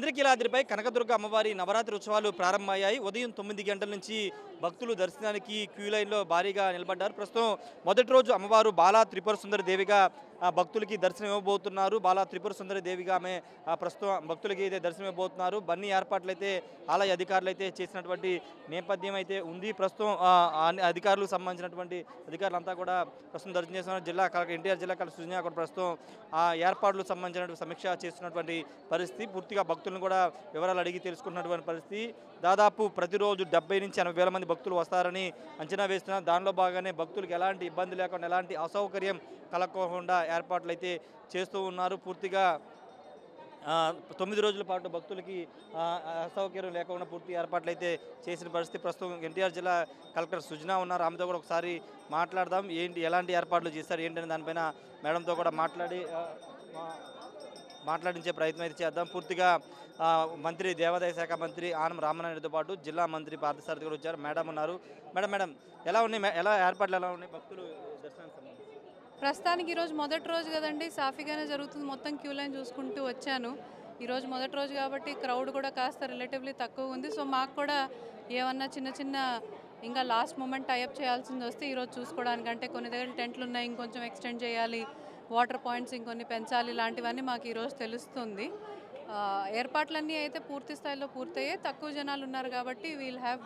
ఇంద్రకీలాద్రిపై కనకదుర్గ అమ్మవారి నవరాత్రి ఉత్సవాలు ప్రారంభమయ్యాయి ఉదయం తొమ్మిది గంటల నుంచి భక్తులు దర్శనానికి క్యూ లైన్లో భారీగా నిలబడ్డారు ప్రస్తుతం మొదటి రోజు అమ్మవారు బాలా త్రిపుర సుందరి దేవిగా ఆ, భక్తులకి దర్శనం ఇవ్వబోతున్నారు బాలా త్రిపుర సుందరి దేవిగా ఆమె ఆ, ప్రస్తుతం భక్తులకి అయితే దర్శనం ఇవ్వబోతున్నారు బన్నీ ఏర్పాట్లు అయితే ఆలయ అధికారులు అయితే చేసినటువంటి నేపథ్యం అయితే ఉంది ప్రస్తుతం ఆ, అన్ని అధికారులకు సంబంధించినటువంటి అధికారులంతా కూడా ప్రస్తుతం దర్శనం చేస్తున్నారు జిల్లా కలెక్టర్ ఎన్టీఆర్ జిల్లా కలెక్టర్ సుజనా కూడా ప్రస్తుతం ఆ ఏర్పాట్లకు సంబంధించినటువంటి సమీక్ష చేస్తున్నటువంటి పరిస్థితి పూర్తిగా భక్తులను కూడా వివరాలు అడిగి తెలుసుకున్నటువంటి పరిస్థితి దాదాపు ప్రతిరోజు డెబ్బై నుంచి ఎనభై వేల మంది భక్తులు వస్తారని అంచనా వేస్తున్నారు దానిలో భాగంగానే భక్తులకు ఎలాంటి ఇబ్బంది లేకుండా ఎలాంటి అసౌకర్యం కలగకుండా ఏర్పాట్లు అయితే చేస్తూ ఉన్నారు పూర్తిగా ఆ, తొమ్మిది రోజుల పాటు భక్తులకి ఆ, అసౌకర్యం లేకుండా పూర్తి ఏర్పాట్లు అయితే చేసిన పరిస్థితి ప్రస్తుతం ఎన్టీఆర్ జిల్లా కలెక్టర్ సుజనా ఉన్నారు ఆమెతో కూడా ఒకసారి మాట్లాడదాం ఏంటి ఎలాంటి ఏర్పాట్లు చేస్తారు ఏంటనే దానిపైన మేడంతో కూడా మాట్లాడి ఆ, మా- మాట్లాడించే ప్రయత్నం అయితే చేద్దాం పూర్తిగా ఆ, మంత్రి దేవాదాయ శాఖ మంత్రి ఆనం రామనాయుడుతో పాటు జిల్లా మంత్రి పార్థసారథి కూడా వచ్చారు మేడం ఉన్నారు మేడం మేడం ఎలా ఉన్నాయి మే- ఎలా ఏర్పాట్లు ఎలా ఉన్నాయి భక్తులు దర్శనానికి సంబంధించి ప్రస్తుతానికి ఈరోజు మొదటి రోజు కదండి సాఫీగానే జరుగుతుంది మొత్తం క్యూ లైన్ చూసుకుంటూ వచ్చాను ఈరోజు మొదటి రోజు కాబట్టి క్రౌడ్ కూడా కాస్త రిలేటివ్లీ తక్కువ ఉంది సో మాకు కూడా ఏమన్నా చిన్న చిన్న ఇంకా లాస్ట్ మూమెంట్ టైఅప్ చేయాల్సింది వస్తే ఈరోజు చూసుకోవడానికి అంటే కొన్ని దగ్గర టెంట్లు ఉన్నాయి ఇంకొంచెం ఎక్స్టెండ్ చేయాలి వాటర్ పాయింట్స్ ఇంకొన్ని పెంచాలి ఇలాంటివన్నీ మాకు ఈరోజు తెలుస్తుంది ఆ, ఏర్పాట్లన్నీ అయితే పూర్తి స్థాయిలో పూర్తయ్యాయి తక్కువ జనాలు ఉన్నారు కాబట్టి వీల్ హ్యావ్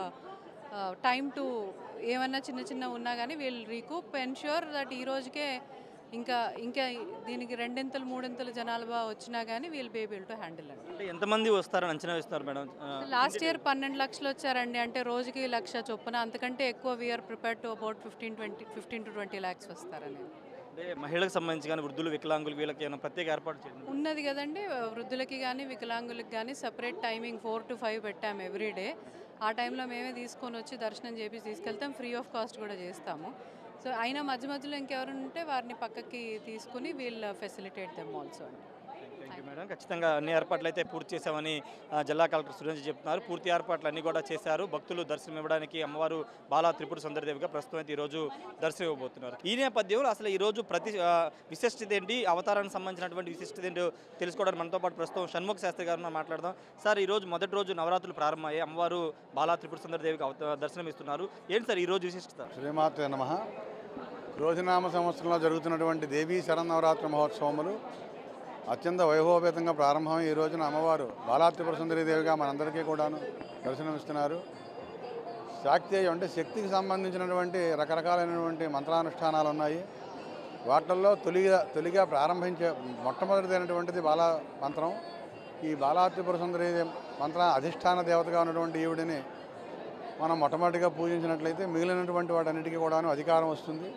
టైం టు ఏమన్నా చిన్న చిన్న ఉన్నా కానీ వీల్ రీకూప్ ఎన్ష్యూర్ దట్ ఈ రోజుకే ఇంకా ఇంకా దీనికి రెండింతలు మూడింతలు జనాభా వచ్చినా కానీ we'll be able to handle అండి అంటే ఎంతమంది వస్తారని అంచనా వేస్తున్నారు మేడం ఆ, లాస్ట్ ఇయర్ పన్నెండు లక్షలు వచ్చారండి అంటే రోజుకి లక్ష చొప్పున అంతకంటే ఎక్కువ we are prepare to about fifteen twenty fifteen to twenty lakhs వస్తారని అంటే మహిళలకు సంబంధించి కానీ వృద్ధులు వికలాంగులు వీళ్ళకి ఏమైనా ప్రత్యేక ఏర్పాటు చేయండి ఉన్నది కదండి వృద్ధులకి కానీ వికలాంగులకి కానీ separate timing four to five పెట్టాము ఎవ్రీడే ఆ టైంలో మేమే తీసుకొని వచ్చి దర్శనం చేసి తీసుకెళ్తాం ఫ్రీ ఆఫ్ కాస్ట్ కూడా చేస్తాము సో అయినా మధ్య మధ్యలో ఇంకెవరు ఉంటే వారిని పక్కకి తీసుకుని వీల్ ఫెసిలిటేట్ దెమ్ ఆల్సో అండి థ్యాంక్ యూ మేడం ఖచ్చితంగా అన్ని ఏర్పాట్లు అయితే పూర్తి చేశామని ఆ, జిల్లా కలెక్టర్ సురేంద్ర చెప్తున్నారు పూర్తి ఏర్పాట్లు అన్ని కూడా చేశారు భక్తులు దర్శనం ఇవ్వడానికి అమ్మవారు బాలా త్రిపుర సుందరదేవిగా ప్రస్తుతం అయితే ఈరోజు దర్శనం ఇవ్వబోతున్నారు ఈ నేపథ్యంలో అసలు ఈ రోజు ప్రతి ఆ, విశిష్టత ఏంటి అవతారానికి సంబంధించినటువంటి విశిష్టత ఏంటో తెలుసుకోవడానికి మనతో పాటు ప్రస్తుతం షణ్ముఖ శాస్త్రి గారిని మాట్లాడదాం సార్ ఈ రోజు మొదటి రోజు నవరాత్రులు ప్రారంభమయ్యాయి అమ్మవారు బాలా త్రిపుర సుందరదేవికి అవత దర్శనం ఇస్తున్నారు ఏంటి సార్ ఈ రోజు విశిష్టత శ్రీమాతే నమ రోజునామ సంవత్సరంలో జరుగుతున్నటువంటి దేవీ శరన్నవరాత్రి మహోత్సవములు అత్యంత వైభవపేతంగా ప్రారంభమై ఈ రోజున అమ్మవారు బాలాత్రిపుర సుందరి దేవిగా మనందరికీ కూడాను దర్శనమిస్తున్నారు శాక్తేయం అంటే శక్తికి సంబంధించినటువంటి రకరకాలైనటువంటి మంత్రానుష్ఠానాలు ఉన్నాయి వాటిల్లో తొలిగా తొలిగా ప్రారంభించే మొట్టమొదటిదైనటువంటిది బాలా మంత్రం ఈ బాలాత్రిపుర సుందరి మంత్ర అధిష్టాన దేవతగా ఉన్నటువంటి ఈవిడిని మనం మొట్టమొదటిగా పూజించినట్లయితే మిగిలినటువంటి వాటన్నిటికీ కూడాను అధికారం వస్తుంది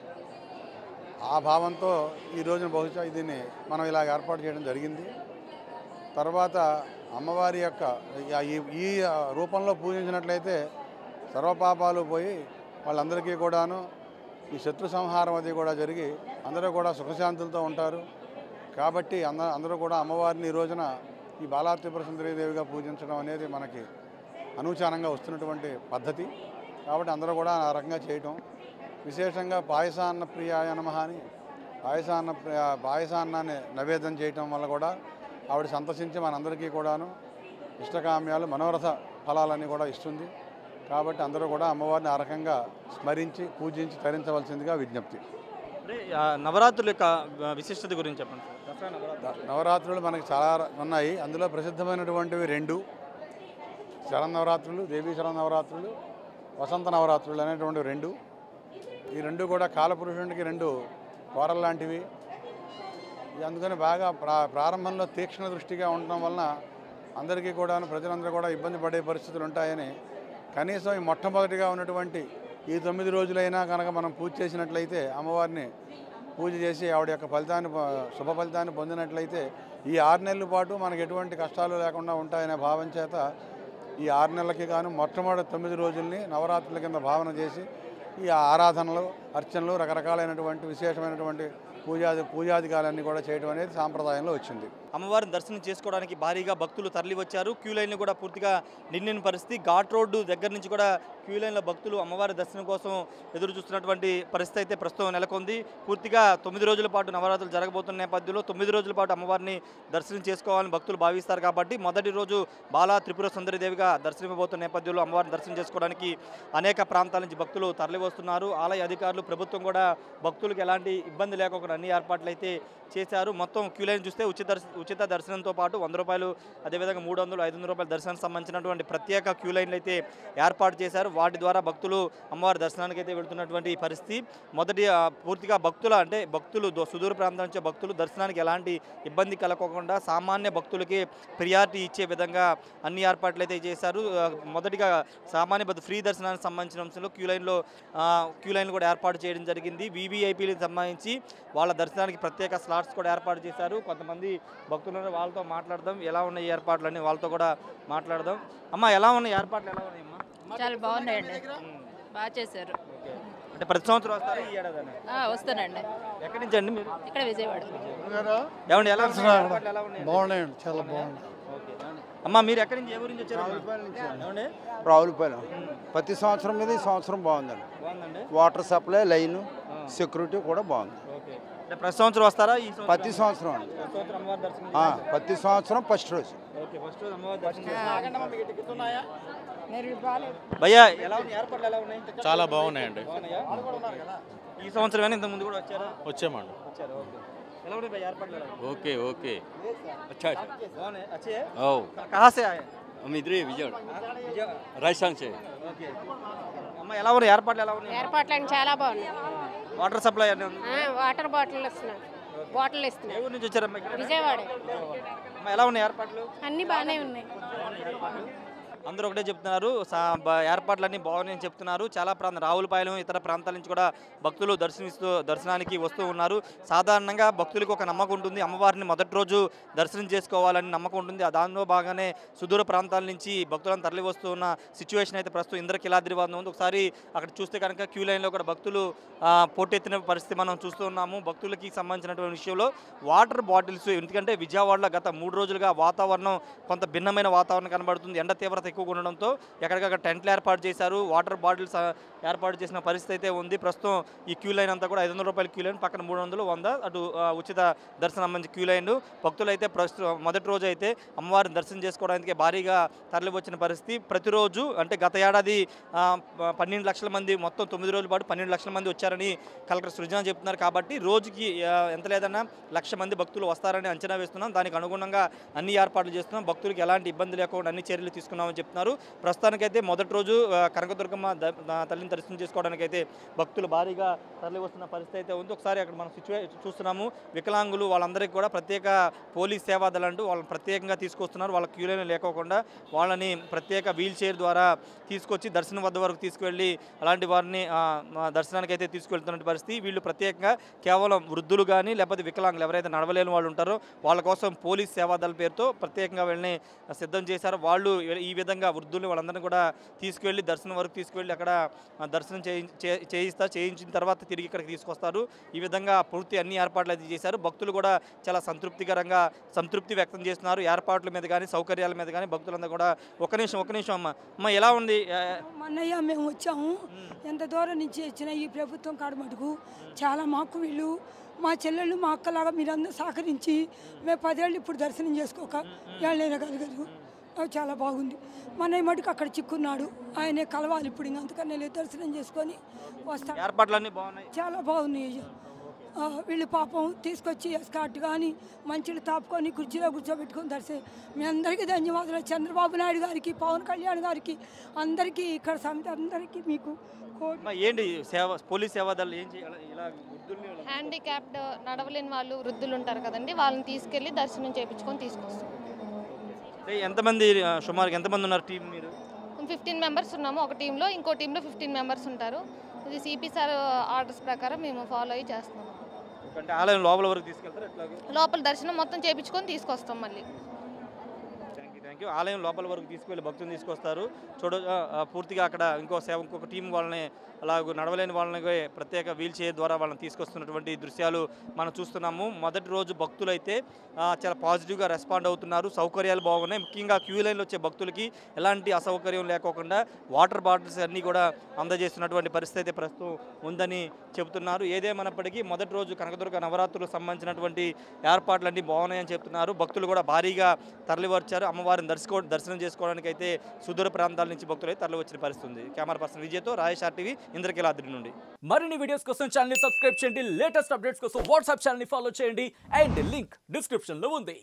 ఆ భావంతో ఈ రోజున బహుశా దీన్ని మనం ఇలా ఏర్పాటు చేయడం జరిగింది తర్వాత అమ్మవారి యొక్క ఈ- ఈ రూపంలో పూజించినట్లయితే సర్వపాపాలు పోయి వాళ్ళందరికీ కూడాను ఈ శత్రు సంహారం అది కూడా జరిగి అందరూ కూడా సుఖశాంతులతో ఉంటారు కాబట్టి అంద అందరూ కూడా అమ్మవారిని ఈ రోజున ఈ బాలాత్రిపుర సుందరీ దేవిగా పూజించడం అనేది మనకి అనూచానంగా వస్తున్నటువంటి పద్ధతి కాబట్టి అందరూ కూడా ఆ రకంగా చేయటం విశేషంగా పాయసాన్న ప్రియాయ నమః అని పాయసాన్న ప్రియ పాయసాన్నాన్ని నైవేద్యం చేయటం వల్ల కూడా ఆవిడ సంతసించి మనందరికీ కూడాను ఇష్టకామ్యాలు మనోరథ ఫలాలన్నీ కూడా ఇస్తుంది కాబట్టి అందరూ కూడా అమ్మవారిని ఆ రకంగా స్మరించి పూజించి తరించవలసిందిగా విజ్ఞప్తి అంటే ఆ, నవరాత్రుల యొక్క ఆ, విశిష్టత గురించి చెప్పండి సార్ దసరా నవరాత్రులు ద- నవరాత్రులు మనకి చాలా ఉన్నాయి అందులో ప్రసిద్ధమైనటువంటివి రెండు శరన్నవరాత్రులు దేవీ శరన్నవరాత్రులు వసంత నవరాత్రులు అనేటువంటి రెండు ఈ రెండు కూడా కాలపురుషునికి రెండు కోరలు లాంటివి ఇది అందుకని బాగా ప్రా ప్రారంభంలో తీక్షణ దృష్టిగా ఉండటం వలన అందరికీ కూడాను ప్రజలందరూ కూడా ఇబ్బంది పడే పరిస్థితులు ఉంటాయని కనీసం ఈ మొట్టమొదటిగా ఉన్నటువంటి ఈ తొమ్మిది రోజులైనా కనుక మనం పూజ చేసినట్లయితే అమ్మవారిని పూజ చేసి ఆవిడ యొక్క ఫలితాన్ని పొ- శుభ ఫలితాన్ని పొందినట్లయితే ఈ ఆరు నెలల పాటు మనకు ఎటువంటి కష్టాలు లేకుండా ఉంటాయనే భావం చేత ఈ ఆరు నెలలకి గాను మొట్టమొదటి తొమ్మిది రోజుల్ని నవరాత్రుల కింద భావన చేసి ఈ ఆరాధనలు అర్చనలు రకరకాలైనటువంటి విశేషమైనటువంటి పూజాది పూజాదికాలన్నీ కూడా చేయడం అనేది సాంప్రదాయంలో వచ్చింది అమ్మవారిని దర్శనం చేసుకోవడానికి భారీగా భక్తులు తరలి వచ్చారు క్యూ లైన్లు కూడా పూర్తిగా నిండిన పరిస్థితి ఘాట్ రోడ్డు దగ్గర నుంచి కూడా క్యూ లైన్లో భక్తులు అమ్మవారి దర్శనం కోసం ఎదురు చూస్తున్నటువంటి పరిస్థితి అయితే ప్రస్తుతం నెలకొంది పూర్తిగా తొమ్మిది రోజుల పాటు నవరాత్రులు జరగబోతున్న నేపథ్యంలో తొమ్మిది రోజుల పాటు అమ్మవారిని దర్శనం చేసుకోవాలని భక్తులు భావిస్తారు కాబట్టి మొదటి రోజు బాలా త్రిపుర సుందరిదేవిగా దర్శనమివ్వబోతున్న నేపథ్యంలో అమ్మవారిని దర్శనం చేసుకోవడానికి అనేక ప్రాంతాల నుంచి భక్తులు తరలివస్తున్నారు ఆలయ అధికారులు ప్రభుత్వం కూడా భక్తులకు ఎలాంటి ఇబ్బంది లేకుండా అన్ని ఏర్పాట్లు అయితే చేశారు మొత్తం క్యూ లైన్ చూస్తే ఉచిత దర్శ- ఉచిత దర్శనంతో పాటు వంద రూపాయలు అదేవిధంగా మూడు వందలు ఐదు వందల రూపాయల దర్శనానికి సంబంధించినటువంటి ప్రత్యేక క్యూ లైన్లు అయితే ఏర్పాటు చేశారు వాటి ద్వారా భక్తులు అమ్మవారి దర్శనానికి అయితే వెళ్తున్నటువంటి పరిస్థితి మొదటి ఆ, పూర్తిగా భక్తుల అంటే భక్తులు దో- సుదూర ప్రాంతం నుంచి భక్తులు దర్శనానికి ఎలాంటి ఇబ్బంది కలగకుండా సామాన్య భక్తులకి ప్రియారిటీ ఇచ్చే విధంగా అన్ని ఏర్పాట్లు అయితే చేశారు ఆ, మొదటిగా సామాన్య భక్తు ఫ్రీ దర్శనానికి సంబంధించిన అంశంలో క్యూ లైన్లో ఆ, క్యూ లైన్లు కూడా ఏర్పాటు చేయడం జరిగింది వీవీఐపీలకు సంబంధించి వాళ్ళ దర్శనానికి ప్రత్యేక స్లాట్స్ కూడా ఏర్పాటు చేశారు కొంతమంది భక్తులు ఉన్నారు, వాళ్ళతో మాట్లాడదాం ఎలా ఉన్నాయి ఈ ఏర్పాట్లు అని వాళ్ళతో కూడా మాట్లాడదాం అమ్మ ఎలా ఉన్నాయి ఏర్పాట్లు ఎలా ఉన్నాయి అమ్మా చాలా బాగున్నాయండి బాగా చేశారు అంటే ప్రతి సంవత్సరం వస్తారు ఈ ఏడాది ఆ, వస్తానండి ఎక్కడి నుంచి అండి మీరు ఇక్కడ విజయవాడ ఏమండి ఎలా ఉన్నాయి? ఏర్పాట్లు ఎలా ఉన్నాయి బాగున్నాయండి చాలా బాగున్నాయి అమ్మ మీరు ఎక్కడి నుంచి ఏ ఊరి నుంచి వచ్చారు ఏమండి రావులపాలెం ప్రతి సంవత్సరం మీద ఈ సంవత్సరం బాగుందండి బాగుందండి వాటర్ సప్లై లైన్ సెక్యూరిటీ కూడా బాగుంది ఓకే అంటే ప్రతి సంవత్సరం వస్తారా ఈ సంవత్సరం ప్రతి సంవత్సరం అండి ప్రతి సంవత్సరం అమ్మవారి దర్శనం ఆ, ప్రతి సంవత్సరం ఫస్ట్ రోజు ఓకే ఫస్ట్ రోజు అమ్మవారి దర్శనం భయ్యా ఎలా ఉన్నాయి ఏర్పాట్లు ఎలా ఉన్నాయి చాలా బాగున్నాయండి బాగున్నాయా ఈ సంవత్సరం ఇంత ముందు కూడా వచ్చారా వచ్చామండి వచ్చారు ఓకే ఎలా ఉన్నాయి భయ్యా ఏర్పాట్లు ఎలా ఉన్నాయి? ఓకే ఓకే अच्छा अच्छा బాగున్నాయి అచ్చే ओ కహా సే ఆయే हम इधर ही विजय విజయ राजस्थान से ఓకే అమ్మ ఎలా ఉన్నాయి ఏర్పాట్లు ఎలా ఉన్నాయి ఏర్పాట్లు అండి చాలా బాగున్నాయి వాటర్ సప్లై అన్నీ ఉంది ఆ, వాటర్ బాటిల్ ఇస్తున్నాం బాటిల్ ఏ ఇస్తున్నాం ఊరు నుంచి వచ్చారమ్మా ఇక్కడ విజయవాడ అమ్మ ఎలా ఉన్నాయి ఏర్పాట్లు అన్ని బాగానే ఉన్నాయి అందరూ ఒకటే చెప్తున్నారు సా- బ- ఏర్పాట్లన్నీ బాగున్నాయని చెప్తున్నారు చాలా ప్రాంతం రావులపాలెం ఇతర ప్రాంతాల నుంచి కూడా భక్తులు దర్శనిస్తూ దర్శనానికి వస్తూ ఉన్నారు సాధారణంగా భక్తులకు ఒక నమ్మకం ఉంటుంది అమ్మవారిని మొదటి రోజు దర్శనం చేసుకోవాలని నమ్మకం ఉంటుంది ఆ దానిలో భాగంగానే సుదూర ప్రాంతాల నుంచి భక్తులను తరలి వస్తూ ఉన్న సిచ్యువేషన్ అయితే ప్రస్తుతం ఇంద్రకిలాద్రి వద్ద ఉంది ఒకసారి అక్కడ చూస్తే కనుక క్యూ లైన్లో కూడా భక్తులు ఆ, పోటెత్తిన పరిస్థితి మనం చూస్తూ ఉన్నాము భక్తులకి సంబంధించినటువంటి విషయంలో వాటర్ బాటిల్స్ ఎందుకంటే విజయవాడలో గత మూడు రోజులుగా వాతావరణం కొంత భిన్నమైన వాతావరణం కనబడుతుంది ఎండ తీవ్రత ఎక్కువగా ఉండడంతో ఎక్కడికక్కడ టెంట్లు ఏర్పాటు చేశారు వాటర్ బాటిల్స్ ఆ, ఏర్పాటు చేసిన పరిస్థితి అయితే ఉంది ప్రస్తుతం ఈ క్యూ లైన్ అంతా కూడా ఐదు వందల రూపాయల క్యూ లైన్ పక్కన మూడు వందలు వంద అటు ఆ, ఉచిత దర్శనం సంబంధించి క్యూ లైన్ భక్తులు అయితే ప్రస్తుతం మొదటి రోజు అయితే అమ్మవారిని దర్శనం చేసుకోవడానికి భారీగా తరలి వచ్చిన పరిస్థితి ప్రతిరోజు అంటే గత ఏడాది ఆ, ప- పన్నెండు లక్షల మంది మొత్తం తొమ్మిది రోజుల పాటు పన్నెండు లక్షల మంది వచ్చారని కలెక్టర్ సృజన చెప్తున్నారు కాబట్టి రోజుకి ఆ, ఎంత లేదన్నా లక్ష మంది భక్తులు వస్తారని అంచనా వేస్తున్నాం దానికి అనుగుణంగా అన్ని ఏర్పాట్లు చేస్తున్నాం భక్తులకు ఎలాంటి ఇబ్బంది లేకుండా అన్ని చర్యలు తీసుకున్నామని చెప్తున్నారు ప్రస్తుతానికైతే మొదటి రోజు ఆ, కనకదుర్గమ్మ ద- ద- తల్లిని దర్శనం చేసుకోవడానికైతే భక్తులు భారీగా తరలి వస్తున్న పరిస్థితి అయితే ఉంది ఒకసారి అక్కడ మనం సిచ్యువే చూస్తున్నాము వికలాంగులు వాళ్ళందరికీ కూడా ప్రత్యేక పోలీస్ సేవా దళం అంటూ వాళ్ళని ప్రత్యేకంగా తీసుకొస్తున్నారు వాళ్ళ క్యూలైన్ లేకోకుండా వాళ్ళని ప్రత్యేక వీల్ చైర్ ద్వారా తీసుకొచ్చి దర్శనం వద్ద వరకు తీసుకువెళ్ళి అలాంటి వారిని ఆ, ఆ, దర్శనానికి అయితే తీసుకెళ్తున్న పరిస్థితి వీళ్ళు ప్రత్యేకంగా కేవలం వృద్ధులు కానీ లేకపోతే వికలాంగులు ఎవరైతే నడవలేని వాళ్ళు ఉంటారో వాళ్ళ కోసం పోలీస్ సేవా దళ పేరుతో ప్రత్యేకంగా వీళ్ళని సిద్ధం చేశారు వాళ్ళు ఈ విధంగా వృద్ధులు వాళ్ళందరినీ కూడా తీసుకువెళ్ళి దర్శనం వరకు తీసుకువెళ్ళి అక్కడ ఆ, దర్శనం చేయి చే- చేయిస్తారు చేయించిన తర్వాత తిరిగి ఇక్కడికి తీసుకొస్తారు ఈ విధంగా పూర్తి అన్ని ఏర్పాట్లు అయితే చేశారు భక్తులు కూడా చాలా సంతృప్తికరంగా సంతృప్తి వ్యక్తం చేస్తున్నారు ఏర్పాట్ల మీద కానీ సౌకర్యాల మీద కానీ భక్తులందరూ కూడా ఒక నిమిషం ఒక నిమిషం అమ్మ అమ్మ ఎలా ఉంది ఆ, మొన్నయ్య మేము వచ్చాము ఎంత దూరం నుంచి వచ్చిన ఈ ప్రభుత్వం కాడ మటుకు చాలా మాకు వీళ్ళు మా చెల్లెళ్ళు మా అక్కలాగా మీరందరూ సహకరించి మేము పదేళ్ళు ఇప్పుడు దర్శనం చేసుకోక ఏళ్ళైనా కలగదు అవి చాలా బాగుంది మన మటుకు అక్కడ చిక్కున్నాడు ఆయనే కలవాలి ఇప్పుడు ఇంక అందుకని వెళ్ళి దర్శనం చేసుకొని వస్తాం ఏర్పాట్లన్నీ బాగున్నాయి చాలా బాగున్నాయి అయ్యా. ఆ, వీళ్ళు పాపం తీసుకొచ్చి ఎస్కాట్ కానీ మంచిలు తాపుకొని కుర్చీలో కూర్చోబెట్టుకొని దర్శనం మీ అందరికీ ధన్యవాదాలు చంద్రబాబు నాయుడు గారికి పవన్ కళ్యాణ్ గారికి అందరికీ ఇక్కడ సమితి అందరికీ మీకు కోటి అమ్మ ఏంటి సేవ పోలీస్ సేవా దళాలు ఏం చేయాలి ఇలా వృద్ధుల్ని ఇలా- హ్యాండిక్యాప్డ్ నడవలేని వాళ్ళు వృద్ధులు ఉంటారు కదండి వాళ్ళని తీసుకెళ్ళి దర్శనం చేయించుకొని తీసుకొస్తాం అంటే ఎంతమంది ఆ, సుమారుగా ఎంతమంది ఉన్నారు టీం మీరు ఫిఫ్టీన్ మెంబర్స్ ఉన్నాము ఒక టీంలో ఇంకో టీంలో ఫిఫ్టీన్ మెంబర్స్ ఉంటారు ఇది సిపి సార్ ఆర్డర్స్ ప్రకారం మేము ఫాలో అయ్యి చేస్తున్నాం అంటే ఆలయం లోపల వరకు తీసుకెళ్తారు ఎట్లాగే లోపల దర్శనం మొత్తం చేయించుకొని తీసుకొస్తాం మళ్ళీ thank you thank thank you ఆలయం లోపల వరకు తీసుకువెళ్ళి భక్తులను తీసుకొస్తారు చూడ ఆ, ఆ, పూర్తిగా అక్కడ ఇంకో సేవ ఇంకొక టీం వాళ్ళని అలాగ నడవలేని వాళ్ళని ప్రత్యేక వీల్ చైర్ ద్వారా వాళ్ళని తీసుకొస్తున్నటువంటి దృశ్యాలు మనం చూస్తున్నాము మొదటి రోజు భక్తులైతే ఆ, చాలా పాజిటివ్గా రెస్పాండ్ అవుతున్నారు సౌకర్యాలు బాగున్నాయి ముఖ్యంగా క్యూ లైన్లో వచ్చే భక్తులకి ఎలాంటి అసౌకర్యం లేకోకుండా వాటర్ బాటిల్స్ అన్నీ కూడా అందజేస్తున్నటువంటి పరిస్థితి అయితే ప్రస్తుతం ఉందని చెబుతున్నారు ఏదేమన్నప్పటికీ మొదటి రోజు కనకదుర్గ నవరాత్రులకు సంబంధించినటువంటి ఏర్పాట్లన్నీ బాగున్నాయని చెప్తున్నారు భక్తులు కూడా భారీగా తరలివచ్చారు అమ్మవారిని దర్శకో దర్శనం చేసుకోవడానికి అయితే సుదూర ప్రాంతాల నుంచి భక్తులు అయితే తరలి వచ్చిన పరిస్థితి ఉంది కెమెరా పర్సన్ విజయ్తో రాయేష్ ఆర్టీవీ ఇంద్రకీలాద్రి నుండి మరిన్ని వీడియోస్ కోసం ఛానల్ సబ్స్క్రైబ్ చేయండి లేటెస్ట్ అప్డేట్స్ కోసం వాట్సాప్ ఛానల్ ఫాలో చేయండి అండ్ లింక్ డిస్క్రిప్షన్ లో ఉంది